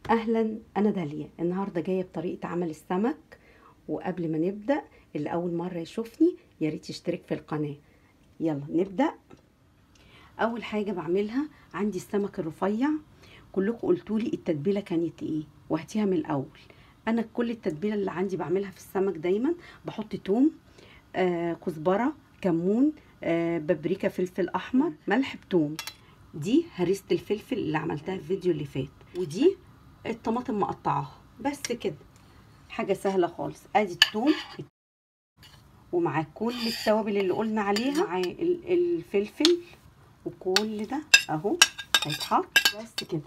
اهلا انا داليا النهارده جايه بطريقه عمل السمك وقبل ما نبدا اللي اول مره يشوفني يا ريت يشترك في القناه يلا نبدا اول حاجه بعملها عندي السمك الرفيع كلكم قلتوا لي التتبيله كانت ايه وهاتيها من الاول انا كل التتبيله اللي عندي بعملها في السمك دايما بحط توم آه كزبره كمون آه بابريكا فلفل احمر ملح بتوم دي هريسه الفلفل اللي عملتها في الفيديو اللي فات ودي الطماطم مقطعاها بس كده حاجه سهله خالص ادي الثوم ومع كل التوابل اللي قلنا عليها مع الفلفل وكل ده اهو هيتحط بس كده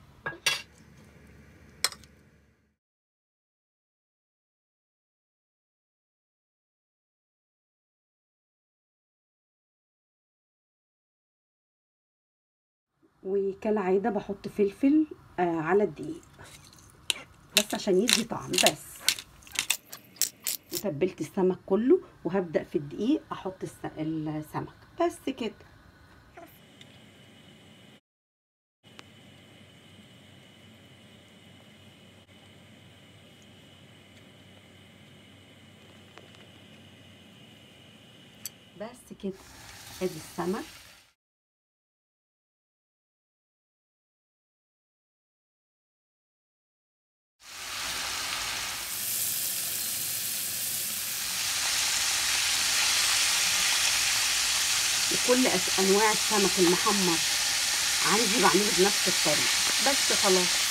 وكالعاده بحط فلفل آه على الدقيق بس عشان يدي طعم بس وتبلت السمك كله وهبدا في الدقيق احط السمك بس كده بس كده ادي السمك وكل انواع السمك المحمر عندي بعمله بنفس الطريقه بس خلاص